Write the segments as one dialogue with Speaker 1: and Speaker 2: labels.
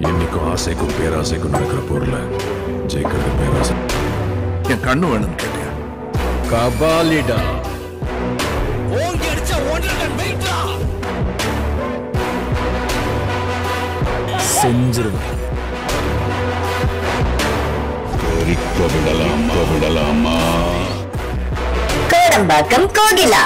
Speaker 1: என்னைக்கும் ஆசைக்கும் பேராசைக்கும் நடக்கிற போர்ல ஜெயிக்கிறது பேராசை
Speaker 2: என் கண்ணு வேணும்னு கேட்டியா
Speaker 1: கபாலிடா
Speaker 3: செஞ்சிருவேன்
Speaker 1: விடலாமா விடலாமா
Speaker 4: Kodambakkam Kokila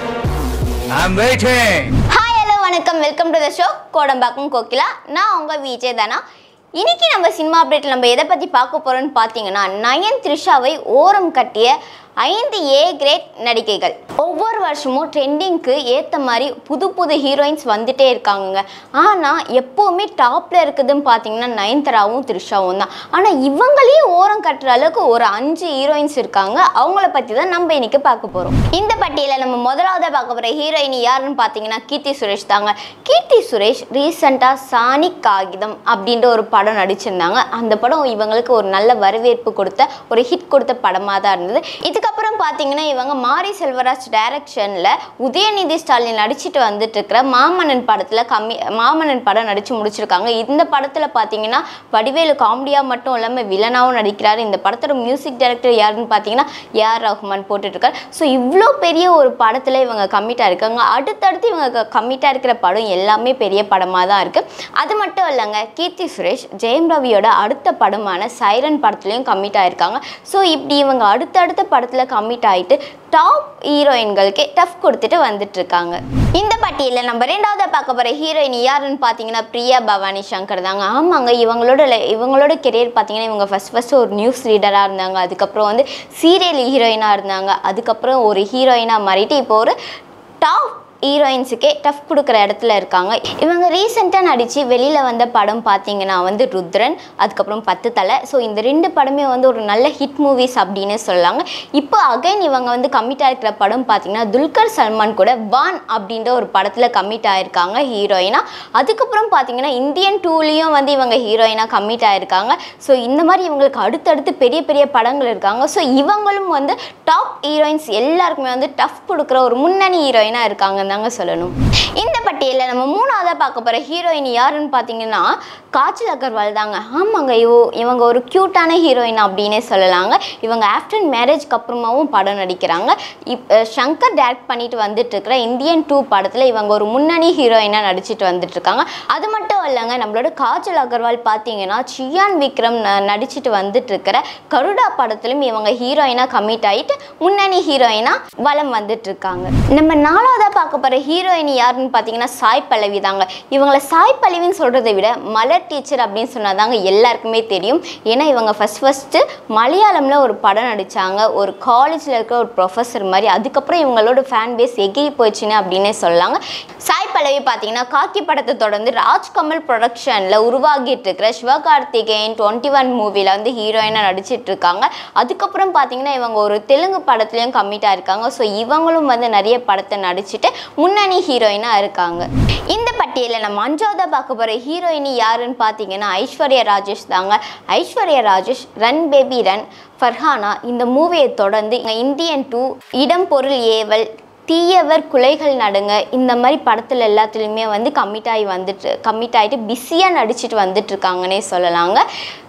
Speaker 3: I'm waiting
Speaker 5: hi hello வணக்கம் welcome to the show Kodambakkam Kokila நான் உங்கள் விஜய் தானா இன்னைக்கு நம்ம சினிமா அப்டேட்டில் நம்ம எதை பற்றி பார்க்க போகிறோம்னு பார்த்தீங்கன்னா நயன் த்ரிஷாவை ஓரம் கட்டிய ஐந்து ஏ கிரேட் நடிகைகள் ஒவ்வொரு வருஷமும் ட்ரெண்டிங்க்கு ஏற்ற மாதிரி புது புது ஹீரோயின்ஸ் வந்துட்டே இருக்காங்கங்க ஆனால் எப்போவுமே டாப்பில் இருக்குதுன்னு பார்த்தீங்கன்னா நயன்தாராவும் த்ரிஷாவும் தான் ஆனால் இவங்களையும் ஓரம் கட்டுற அளவுக்கு ஒரு அஞ்சு ஹீரோயின்ஸ் இருக்காங்க அவங்கள பற்றி தான் நம்ம இன்னைக்கு பார்க்க போகிறோம் இந்த பட்டியலில் நம்ம முதலாவதாக பார்க்க போகிற ஹீரோயின் யாருன்னு பார்த்தீங்கன்னா கீர்த்தி சுரேஷ் தாங்க கீர்த்தி சுரேஷ் ரீசெண்டாக சாணி காகிதம் அப்படின்ற ஒரு படம் நடிச்சிருந்தாங்க அந்த படம் இவங்களுக்கு ஒரு நல்ல வரவேற்பு கொடுத்த ஒரு ஹிட் கொடுத்த படமாக தான் இருந்தது இதுக்கப்புறம் பார்த்தீங்கன்னா இவங்க மாரி செல்வராஜ் டைரக்ஷனில் உதயநிதி ஸ்டாலின் நடிச்சிட்டு வந்துட்டு இருக்கிற மாமன்னன் படத்தில் கம்மி மாமன்னன் படம் நடித்து முடிச்சிருக்காங்க இந்த படத்தில் பார்த்தீங்கன்னா வடிவேலு காமெடியாக மட்டும் இல்லாமல் வில்லனாகவும் நடிக்கிறாரு இந்த படத்தோட மியூசிக் டைரக்டர் யாருன்னு பார்த்தீங்கன்னா ஏஆர் ரஹ்மான் போட்டுட்ருக்காரு ஸோ இவ்வளோ பெரிய ஒரு படத்தில் இவங்க கம்மிட்டாக இருக்காங்க அடுத்தடுத்து இவங்க கம்மிட்டாக இருக்கிற படம் எல்லாமே பெரிய படமாக தான் இருக்குது அது மட்டும் இல்லைங்க கீர்த்தி சுரேஷ் ஜெயம் ரவியோட அடுத்த படமான சைரன் படத்துலையும் கம்மிட் ஆயிருக்காங்க ஸோ இப்படி இவங்க அடுத்தடுத்த படத்தில் கம்மிட் ஆகிட்டு டாப் ஹீரோயின்களுக்கே டஃப் கொடுத்துட்டு வந்துட்டு இருக்காங்க இந்த பட்டியலில் நம்ம ரெண்டாவது பார்க்க போகிற ஹீரோயின் யாருன்னு பார்த்தீங்கன்னா பிரியா பவானி சங்கர் தாங்க ஆமாங்க இவங்களோட li- இவங்களோட கெரியர் பார்த்தீங்கன்னா இவங்க ஃபஸ்ட் ஃபஸ்ட்டு ஒரு நியூஸ் ரீடராக இருந்தாங்க அதுக்கப்புறம் வந்து சீரியல் ஹீரோயினாக இருந்தாங்க அதுக்கப்புறம் ஒரு ஹீரோயினாக மாறிட்டு இப்போ ஒரு டாப் ஹீரோயின்ஸுக்கே டஃப் கொடுக்குற இடத்துல இருக்காங்க இவங்க ரீசெண்டாக நடித்து வெளியில் வந்த படம் பார்த்தீங்கன்னா வந்து ருத்ரன் அதுக்கப்புறம் பத்து தலை ஸோ இந்த ரெண்டு படமே வந்து ஒரு நல்ல ஹிட் மூவிஸ் அப்படின்னு சொல்லலாங்க இப்போ அகைன் இவங்க வந்து கமிட் ஆகிருக்கிற படம் பார்த்தீங்கன்னா துல்கர் சல்மான் கூட வான் அப்படின்ற ஒரு படத்தில் கமிட் ஆயிருக்காங்க ஹீரோயினாக அதுக்கப்புறம் பார்த்தீங்கன்னா இந்தியன் டூலேயும் வந்து இவங்க ஹீரோயினாக கமிட் ஆயிருக்காங்க ஸோ இந்த மாதிரி இவங்களுக்கு அடுத்தடுத்து பெரிய பெரிய படங்கள் இருக்காங்க ஸோ இவங்களும் வந்து டாப் ஹீரோயின்ஸ் எல்லாருக்குமே வந்து டஃப் கொடுக்குற ஒரு முன்னணி ஹீரோயினாக இருக்காங்கன்னு தாங்க சொல்லணும் இந்த பட்டியலில் நம்ம மூணாவதாக பார்க்க போகிற ஹீரோயின் யாருன்னு பார்த்தீங்கன்னா காஜல் அகர்வால் தாங்க ஆமாங்க இவ இவங்க ஒரு க்யூட்டான ஹீரோயின் அப்படின்னே சொல்லலாங்க இவங்க ஆஃப்டர் மேரேஜ்க்கு அப்புறமாவும் படம் நடிக்கிறாங்க இப் சங்கர் டேரக்ட் பண்ணிட்டு வந்துட்டு இருக்கிற இந்தியன் டூ படத்தில் இவங்க ஒரு முன்னணி ஹீரோயினாக நடிச்சிட்டு வந்துட்டு இருக்காங்க அது மட்டும் இல்லைங்க நம்மளோட காஜல் அகர்வால் பார்த்தீங்கன்னா சியான் விக்ரம் ந- நடிச்சிட்டு வந்துட்டு இருக்கிற கருடா படத்திலும் இவங்க ஹீரோயினாக கமிட் ஆகிட்டு முன்னணி ஹீரோயினாக வலம் வந்துட்டு இருக்காங்க நம்ம நாலாவதாக பார்க்க போகிற ஹீரோயின் யாருன்னு பார்த்தீங்கன்னா சாய் பல்லவி தாங்க இவங்களை சாய் பல்லவின்னு சொல்கிறத விட மலர் டீச்சர் அப்படின்னு சொன்னாதாங்க எல்லாருக்குமே தெரியும் ஏன்னா இவங்க ஃபஸ்ட் ஃபஸ்ட்டு மலையாளமில் ஒரு படம் நடித்தாங்க ஒரு காலேஜில் இருக்கிற ஒரு ப்ரொஃபஸர் மாதிரி அதுக்கப்புறம் இவங்களோட ஃபேன் பேஸ் எகிரி போயிடுச்சுன்னு அப்படின்னே சொல்லலாங்க சாய் பல்லவி பார்த்தீங்கன்னா காக்கி படத்தை தொடர்ந்து ராஜ்கமல் ப்ரொடக்ஷனில் உருவாகிட்டு இருக்கிற சிவகார்த்திகேயன் டுவெண்ட்டி ஒன் மூவியில் வந்து ஹீரோயினாக நடிச்சிட்டு இருக்காங்க அதுக்கப்புறம் பார்த்தீங்கன்னா இவங்க ஒரு தெலுங்கு படத்துலையும் கம்மிட்டாக இருக்காங்க ஸோ இவங்களும் வந்து நிறைய படத்தை நடிச்சிட்டு முன்னணி ஹீரோயினாக இருக்காங்க இந்த பட்டியலில் நம்ம அஞ்சாவதாக பார்க்க போகிற ஹீரோயினி யாருன்னு பார்த்தீங்கன்னா ஐஸ்வர்யா ராஜேஷ் தாங்க Aishwarya Rajesh run baby run Farhana இந்த மூவியை தொடர்ந்து இங்க இந்தியன் டூ இடம் பொருள் ஏவல் தீயவர் குலைகள் நடுங்க இந்த மாதிரி படத்தில் எல்லாத்துலேயுமே வந்து கம்மிட் ஆகி வந்துட்டு கம்மிட் ஆகிட்டு பிஸியாக நடிச்சிட்டு வந்துட்டு இருக்காங்கன்னே சொல்லலாங்க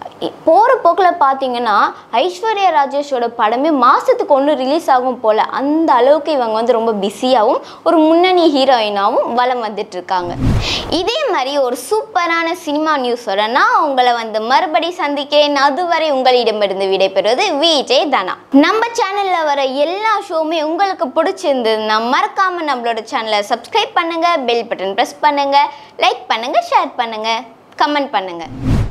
Speaker 5: போகிற போக்கில் பார்த்தீங்கன்னா ஐஸ்வர்யா ராஜேஷோட படமே மாதத்துக்கு ஒன்று ரிலீஸ் ஆகும் போல் அந்த அளவுக்கு இவங்க வந்து ரொம்ப பிஸியாகவும் ஒரு முன்னணி ஹீரோயினாகவும் வலம் வந்துட்டு இருக்காங்க இதே மாதிரி ஒரு சூப்பரான சினிமா நியூஸோட நான் உங்களை வந்து மறுபடி சந்திக்கிறேன் அதுவரை உங்களிடமிருந்து விடைபெறுவது விஜய் தனா நம்ம சேனலில் வர எல்லா ஷோவுமே உங்களுக்கு பிடிச்சிருந்ததுன்னா மறக்காம நம்மளோட சேனலை சப்ஸ்கிரைப் பண்ணுங்க பெல் பட்டன் ப்ரெஸ் பண்ணுங்க லைக் பண்ணுங்க ஷேர் பண்ணுங்க கமெண்ட் பண்ணுங்க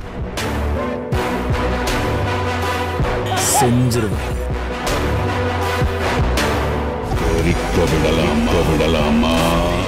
Speaker 3: செஞ்சிருவேன்
Speaker 1: விடலாமா விடலாமா